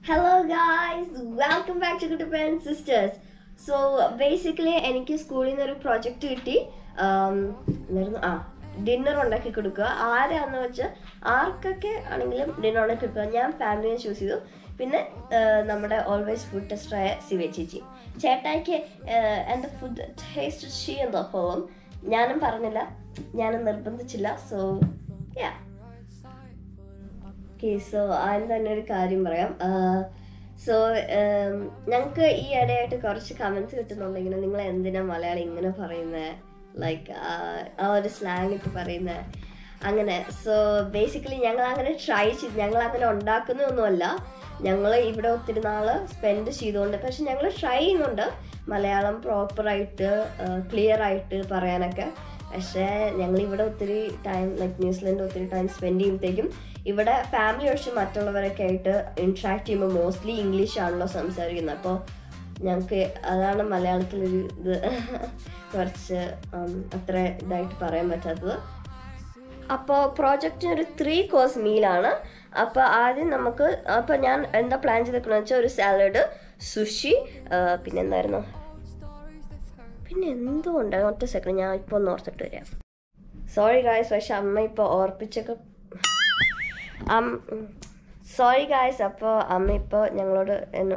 Hello guys welcome back to good friends sisters so basically എനിക്ക് സ്കൂളിൽ നിന്ന് ഒരു പ്രൊജക്റ്റ് കിട്ടി ആം, എന്തായിരുന്നു ആ ഡിന്നർ ഉണ്ടാക്കി കൊടുക്കുക ആരാന്ന് വെച്ചാൽ ആർക്കൊക്കെ ആണെങ്കിലും ഡിന്നർ ഉണ്ടാക്കി കൊടുക്കുക ഞാൻ ഫാമിലിനെ ചൂസ് ചെയ്തു പിന്നെ ആ, നമ്മുടെ ഓൾവേസ് ഫുഡ് ടെസ്റ്ററായ സിവ ചേച്ചി ചേട്ടായിക്ക് ആ, എൻ്റെ ഫുഡ് ടേസ്റ്റ് ചെയ്യുന്ന ഹോം ഞാനും പറഞ്ഞില്ല ഞാനും നിർബന്ധിച്ചില്ല സോ യാ ഓക്കെ സോ ആദ്യം തന്നെ ഒരു കാര്യം പറയാം സോ ഞങ്ങൾക്ക് ഈ ഇടയായിട്ട് കുറച്ച് കമൻസ് കിട്ടുന്നുണ്ട് ഇങ്ങനെ നിങ്ങൾ എന്തിനാ മലയാളം ഇങ്ങനെ പറയുന്നത് ലൈക്ക് ആ ഒരു സ്ലാങ് ഇട്ട് പറയുന്നത് അങ്ങനെ സോ ബേസിക്കലി ഞങ്ങൾ അങ്ങനെ ട്രൈ ചെയ്ത് ഞങ്ങൾ അങ്ങനെ ഉണ്ടാക്കുന്നൊന്നുമല്ല ഞങ്ങൾ ഇവിടെ ഒത്തിരി നാൾ സ്പെൻഡ് ചെയ്തുകൊണ്ട് പക്ഷെ ഞങ്ങൾ ട്രൈ ചെയ്യുന്നുണ്ട് മലയാളം പ്രോപ്പറായിട്ട് ക്ലിയർ ആയിട്ട് പറയാനൊക്കെ പക്ഷേ ഞങ്ങൾ ഇവിടെ ഒത്തിരി ടൈം ലൈക്ക് ന്യൂസിലൻഡ് ഒത്തിരി ടൈം സ്പെൻഡ് ചെയ്യുമ്പോഴത്തേക്കും ഇവിടെ ഫാമിലി ഒഴിച്ച് മറ്റുള്ളവരൊക്കെ ആയിട്ട് ഇൻട്രാക്ട് ചെയ്യുമ്പോൾ മോസ്റ്റ്ലി ഇംഗ്ലീഷ് ആണല്ലോ സംസാരിക്കുന്നത് അപ്പോൾ ഞങ്ങൾക്ക് അതാണ് മലയാളത്തിലൊരു ഇത് കുറച്ച് ഉം, അത്ര ഇതായിട്ട് പറയാൻ പറ്റാത്തത് അപ്പോൾ പ്രോജക്റ്റിന് ഒരു ത്രീ കോഴ്സ് മീലാണ് അപ്പോൾ ആദ്യം നമുക്ക് അപ്പോൾ ഞാൻ എന്താ പ്ലാൻ ചെയ്തേക്കുന്നത് വെച്ചാൽ ഒരു സാലഡ് സുഷി പിന്നെ എന്തായിരുന്നു പിന്നെ എന്തോ ഉണ്ടായിരുന്നു ഒറ്റ സെക്കൻഡ് ഞാൻ ഇപ്പോൾ ഒന്ന് ഓർത്തിട്ട് വരാം സോറി ഗായ്സ് പക്ഷെ അമ്മ ഇപ്പോൾ ഓർപ്പിച്ചൊക്കെ സോറി ഗായ്സ് അപ്പോൾ അമ്മ ഇപ്പോൾ ഞങ്ങളോട്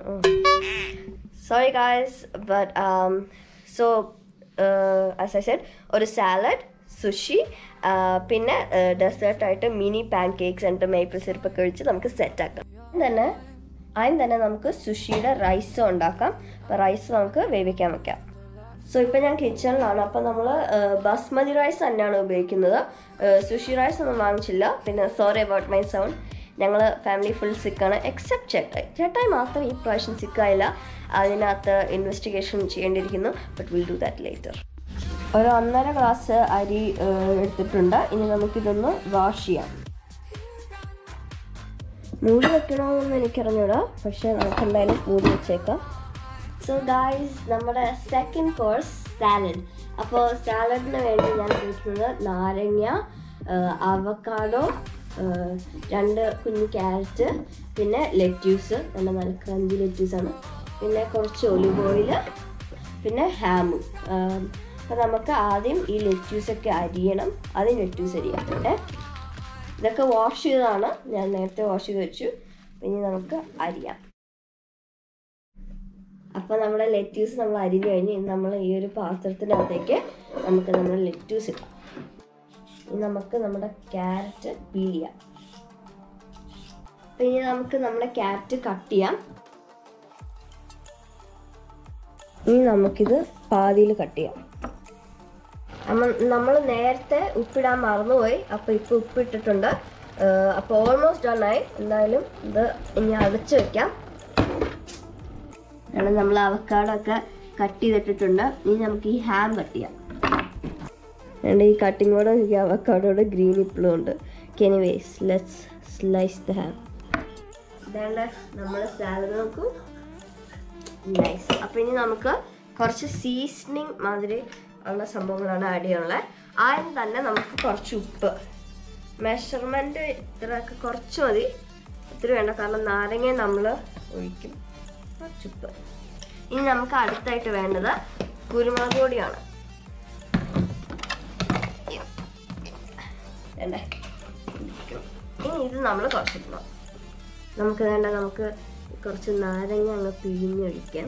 sorry guys but so as I said ഒരു സാലഡ് സുഷി പിന്നെ ഡെസേർട്ടായിട്ട് mini pancakes and maple syrup ഒക്കെ ഒഴിച്ച് നമുക്ക് സെറ്റ് ആക്കാം തന്നെ ആദ്യം തന്നെ നമുക്ക് സുഷിയുടെ റൈസ് ഉണ്ടാക്കാം അപ്പോൾ റൈസ് നമുക്ക് വേവിക്കാൻ വെക്കാം സോ ഇപ്പം ഞാൻ കിച്ചണിലാണ് അപ്പം നമ്മൾ ബസ്മതി റൈസ് തന്നെയാണ് ഉപയോഗിക്കുന്നത് സുഷി റൈസ് ഒന്നും വാങ്ങിച്ചില്ല പിന്നെ സോറി അബൌട്ട് മൈ സൗണ്ട് ഞങ്ങൾ ഫാമിലി ഫുൾ സിക്കാണ് എക്സെപ്റ്റ് ചേട്ടായി ചേട്ടായി മാത്രം ഈ പ്രാവശ്യം സിക്കായില്ല അതിനകത്ത് ഇൻവെസ്റ്റിഗേഷൻ ചെയ്യേണ്ടിയിരിക്കുന്നു but will do that later ഒരു ഒന്നര ഗ്ലാസ് അരി ഏഹ്, എടുത്തിട്ടുണ്ട് ഇനി നമുക്കിതൊന്ന് വാഷ് ചെയ്യാം മൂടി വെക്കണമെന്ന് എനിക്കറിഞ്ഞൂടാ പക്ഷെ നമുക്ക് എന്തായാലും മൂടി വെച്ചേക്കാം സോ ഗായ്സ് നമ്മുടെ സെക്കൻഡ് കോഴ്സ് സാലഡ് അപ്പോൾ സാലഡിന് വേണ്ടി ഞാൻ ഉപയോഗിക്കുന്നത് നാരങ്ങ അവക്കാഡോ രണ്ട് കുഞ്ഞു ക്യാരറ്റ് പിന്നെ ലെറ്റ്യൂസ് നല്ല നല്ല ക്രഞ്ചി ലെറ്റ്യൂസാണ് പിന്നെ കുറച്ച് ഒലിവ് ഓയിൽ പിന്നെ ഹാമും അപ്പോൾ നമുക്ക് ആദ്യം ഈ ലെറ്റ്യൂസൊക്കെ അരിയണം ആദ്യം ലെറ്റ്യൂസ് അരിയാം ഏ ഇതൊക്കെ വാഷ് ചെയ്തതാണ് ഞാൻ നേരത്തെ വാഷ് ചെയ്ത് വെച്ചു ഇനി നമുക്ക് അരിയാം അപ്പോൾ നമ്മുടെ ലെറ്റ്യൂസ് നമ്മൾ അരിഞ്ഞു കഴിഞ്ഞ് ഇനി നമ്മൾ ഈ ഒരു പാത്രത്തിനകത്തേക്ക് നമുക്ക് നമ്മുടെ ലെറ്റ്യൂസ് ഇടാം ഇനി നമുക്ക് നമ്മുടെ ക്യാരറ്റ് പീൽ ചെയ്യാം അപ്പോൾ ഇനി നമുക്ക് നമ്മുടെ ക്യാരറ്റ് കട്ട് ചെയ്യാം ഇനി നമുക്കിത് പാതിയിൽ കട്ട് ചെയ്യാം നമ്മൾ നമ്മൾ നേരത്തെ ഉപ്പിടാൻ മറന്നുപോയി അപ്പോൾ ഇപ്പോൾ ഉപ്പിട്ടിട്ടുണ്ട് അപ്പോൾ ഓൾമോസ്റ്റ് ഡൺ ആയി എന്തായാലും ഇത് ഇനി അടച്ചു വെക്കാം കാരണം നമ്മൾ അവക്കാടോ ഒക്കെ കട്ട് ചെയ്തിട്ടിട്ടുണ്ട് ഇനി നമുക്ക് ഈ ഹാം കട്ട് ചെയ്യാം രണ്ട് ഈ കട്ടിങ്ങോടെ ഈ അവക്കാടോടെ ഗ്രീൻ ഇപ്പോഴും ഉണ്ട് anyways let's slice the ham ഇതാണ്ട് നമ്മൾ സാലഡ് നോക്കൂ നൈസ് അപ്പോൾ ഇനി നമുക്ക് കുറച്ച് സീസണിങ് മാതിരി ഉള്ള സംഭവങ്ങളാണ് ആഡ് ചെയ്യാനുള്ളത് ആദ്യം തന്നെ നമുക്ക് കുറച്ച് ഉപ്പ് മെഷർമെൻറ്റ് ഇത്രയൊക്കെ കുറച്ച് മതി ഇത്തിരി വേണ്ട കാരണം നാരങ്ങ നമ്മൾ ഒഴിക്കും കുറച്ച് ഉപ്പ് ഇനി നമുക്ക് അടുത്തായിട്ട് വേണ്ടത് കുരുമുളക് പൊടിയാണ് വേണ്ടേ ഇനി ഇത് നമ്മൾ കുറച്ചിടണം നമുക്ക് വേണ്ട നമുക്ക് കുറച്ച് നാരങ്ങ അങ്ങ് പിഴിഞ്ഞൊഴിക്കാം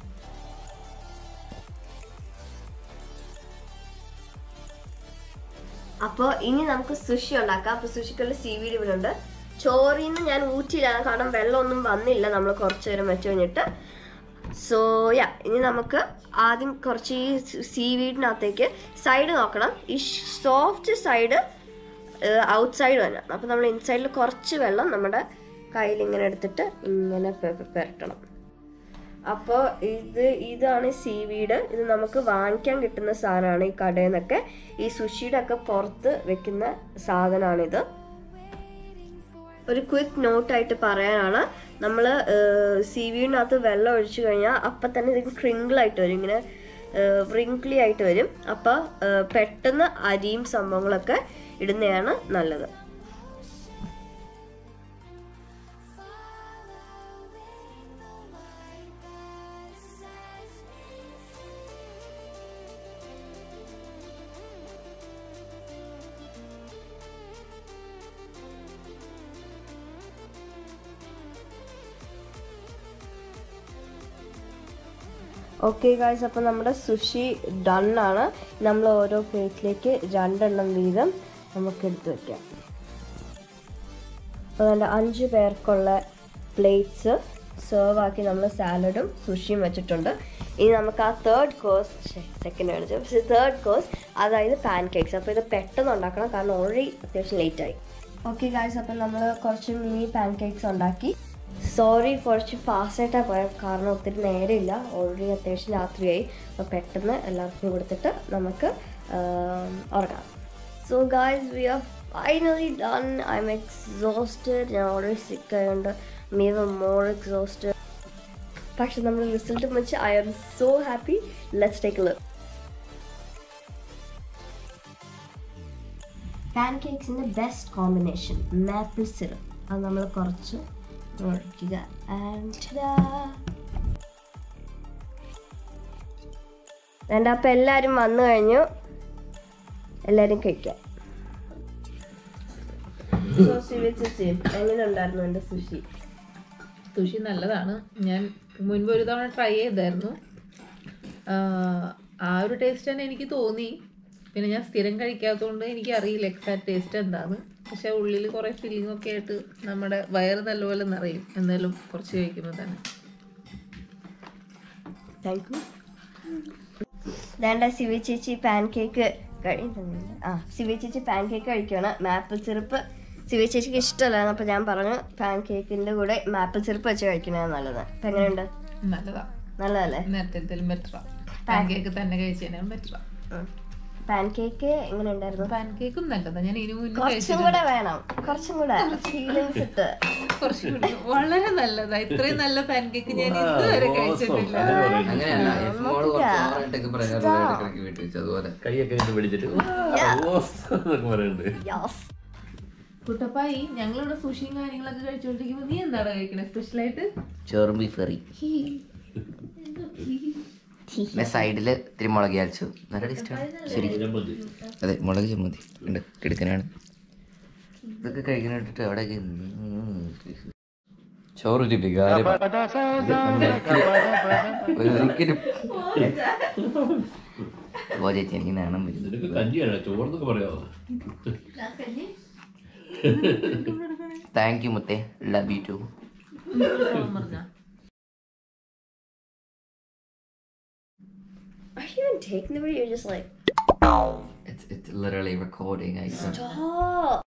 അപ്പോൾ ഇനി നമുക്ക് സുഷി ഉണ്ടാക്കാം അപ്പോൾ സുഷിക്കുള്ള സി വീഡ് ഇവിടെ ഉണ്ട് ചോറിൽ നിന്ന് ഞാൻ ഊറ്റിയില്ല കാരണം വെള്ളമൊന്നും വന്നില്ല നമ്മൾ കുറച്ച് നേരം വെച്ച് കഴിഞ്ഞിട്ട് സോ യാ ഇനി നമുക്ക് ആദ്യം കുറച്ച് ഈ സീ വീഡിനകത്തേക്ക് സൈഡ് നോക്കണം ഈ സോഫ്റ്റ് സൈഡ് ഔട്ട് സൈഡ് തന്നെ അപ്പോൾ നമ്മൾ ഇൻസൈഡിൽ കുറച്ച് വെള്ളം നമ്മുടെ കയ്യിൽ ഇങ്ങനെ എടുത്തിട്ട് ഇങ്ങനെ പെ- പെ- പുരട്ടണം അപ്പോൾ ഇത് ഇതാണ് സീവീഡ് ഇത് നമുക്ക് വാങ്ങിക്കാൻ കിട്ടുന്ന സാധനമാണ് ഈ കടയിൽ നിന്നൊക്കെ ഈ സുഷിയുടെ ഒക്കെ പുറത്ത് വെക്കുന്ന സാധനമാണിത് ഒരു ക്വിക്ക് നോട്ടായിട്ട് പറയാനാണ് നമ്മൾ സീവീഡിനകത്ത് വെള്ളം ഒഴിച്ചു കഴിഞ്ഞാൽ അപ്പം തന്നെ ഇത് ക്രിങ്കിളായിട്ട് വരും ഇങ്ങനെ വ്രിങ്ക്ലി ആയിട്ട് വരും അപ്പോൾ പെട്ടെന്ന് അരിയും സംഭവങ്ങളൊക്കെ ഇടുന്നതാണ് നല്ലത് ഓക്കെ ഗായ്സ് അപ്പോൾ നമ്മുടെ സുഷി ഡൺ ആണ് നമ്മൾ ഓരോ പ്ലേറ്റിലേക്ക് രണ്ടെണ്ണം വീതം നമുക്ക് എടുത്ത് വെക്കാം അപ്പോൾ നല്ല അഞ്ച് പേർക്കുള്ള പ്ലേറ്റ്സ് സെർവ് ആക്കി നമ്മൾ സാലഡും സുഷിയും വെച്ചിട്ടുണ്ട് ഇനി നമുക്ക് ആ തേർഡ് കോഴ്സ് സെക്കൻഡ് കാണിച്ചു പക്ഷേ തേർഡ് കോഴ്സ് അതായത് പാൻ കേക്ക്സ് അപ്പോൾ ഇത് പെട്ടെന്ന് ഉണ്ടാക്കണം കാരണം ഓൾറെഡി അത്യാവശ്യം ലേറ്റായി ഓക്കെ ഗായ്സ് അപ്പം നമ്മൾ കുറച്ച് മിനി പാൻ കേക്ക്സ് ഉണ്ടാക്കി സോറി കുറച്ച് ഫാസ്റ്റായിട്ടാണ് പോയത് കാരണം ഒത്തിരി നേരമില്ല ഓൾറെഡി അത്യാവശ്യം രാത്രിയായി അപ്പോൾ പെട്ടെന്ന് എല്ലാവർക്കും കൊടുത്തിട്ട് നമുക്ക് ആം, ഉറങ്ങാം so guys we are finally done I'm exhausted ഞാൻ ഓൾറെഡി സിക്ക് ആയതുകൊണ്ട് മീ മോർ എക്സോസ്റ്റഡ് പക്ഷെ നമ്മുടെ റിസൾട്ട് വെച്ച് I am so happy let's take look പാൻ കേക്സിൻ്റെ ബെസ്റ്റ് കോമ്പിനേഷൻ മാപ്പിൾ സിറപ്പ് അത് നമ്മൾ കുറച്ച് ഒഴിക്കുക ആൻഡ് വേണ്ട അപ്പം എല്ലാവരും വന്നു കഴിഞ്ഞു എല്ലാവരും കഴിക്കാം എങ്ങനെ ഉണ്ടായിരുന്നു എൻ്റെ സുഷി സുഷി നല്ലതാണ് ഞാൻ മുൻപ് ഒരു തവണ ട്രൈ ചെയ്തായിരുന്നു ആഹ് ആ ഒരു ടേസ്റ്റ് തന്നെ എനിക്ക് തോന്നി പിന്നെ ഞാൻ സ്ഥിരം കഴിക്കാത്തതുകൊണ്ട് എനിക്ക് അറിയില്ല എക്സാക്ട് ടേസ്റ്റ് എന്താണ് പക്ഷെ ഉള്ളിൽ കുറേ ഫീലിംഗ് ഒക്കെ ആയിട്ട് നമ്മുടെ വയറ് നല്ലപോലെ നിറയും എന്നാലും കുറച്ച് കഴിക്കുമ്പോൾ തന്നെ താങ്ക് യു വേണ്ട സിവി ചേച്ചി പാൻ കേക്ക് കഴിയുന്നില്ല ആ സിവി ചേച്ചി പാൻ കേക്ക് കഴിക്കുകയാണ് മാപ്പിൾ സിറപ്പ് സിവി ചേച്ചിക്ക് ഇഷ്ടമല്ലായിരുന്നു അപ്പോൾ ഞാൻ പറഞ്ഞു പാൻ കേക്കിൻ്റെ കൂടെ മാപ്പിൾ സിറപ്പ് വെച്ച് കഴിക്കണതാണ് നല്ലത് അപ്പം എങ്ങനെയുണ്ട് നല്ലതാ നല്ലതല്ലേ നേരത്തെ ബെറ്ററാ പാൻ കേക്ക് തന്നെ കഴിച്ചതിനാ ബെറ്ററാ പാൻ കേക്ക് എങ്ങനെ ഉണ്ടായിരുന്നു പാൻ കേക്കും നല്ലതാ ഞാൻ ഇനി മുന്നേ കുറച്ചും കൂടെ വേണം കുറച്ചും കൂടെ ഫീലിങ്സ് ഇട്ട് കുറച്ചും കൂടി വളരെ നല്ലതാ ഇത്രയും നല്ല പാൻ കേക്ക് ഞാൻ ഇതുവരെ കഴിച്ചിട്ടില്ല അങ്ങനെയല്ല എഫ് മോള് കുറച്ച് ഓവറായിട്ടൊക്കെ പറയാറ് ഇടയ്ക്കിടയ്ക്ക് വീട്ടിൽ വെച്ചു അതുപോലെ കൈയൊക്കെ ഇങ്ങനെ പിടിച്ചിട്ട് എന്നൊക്കെ പറയുന്നുണ്ട് യെസ് കുട്ടപ്പായി ഞങ്ങളിവിടെ സുഷിയും കാര്യങ്ങളൊക്കെ കഴിച്ചോണ്ടിരിക്കുമ്പോ നീ എന്താണ് കഴിക്കണേ സ്പെഷ്യലായിട്ട് ചോറും ബീഫ് കറി പിന്നെ സൈഡില് ഇത്തിരി മുളക് അരച്ചു നല്ല ടേസ്റ്റാണ് ശരി അതെ മുളക് ചമ്മന്തി ഉണ്ട് കിടക്കനാണ് ഇതൊക്കെ കഴിക്കുന്ന ഇട്ടിട്ട് അവിടെ ചോറൊരു വികാരം ഒരു ഒരിക്കലും ഓ ചേച്ചി എനിക്ക് നാണം വരും നിനക്ക് കഞ്ഞിയാണ് ചോറെന്നൊക്കെ പറയാമോ താങ്ക് യു മുത്തേ ലവ് യു ടു പറഞ്ഞ Are you even taking the video? You're just like, It's, it's literally recording. I stop.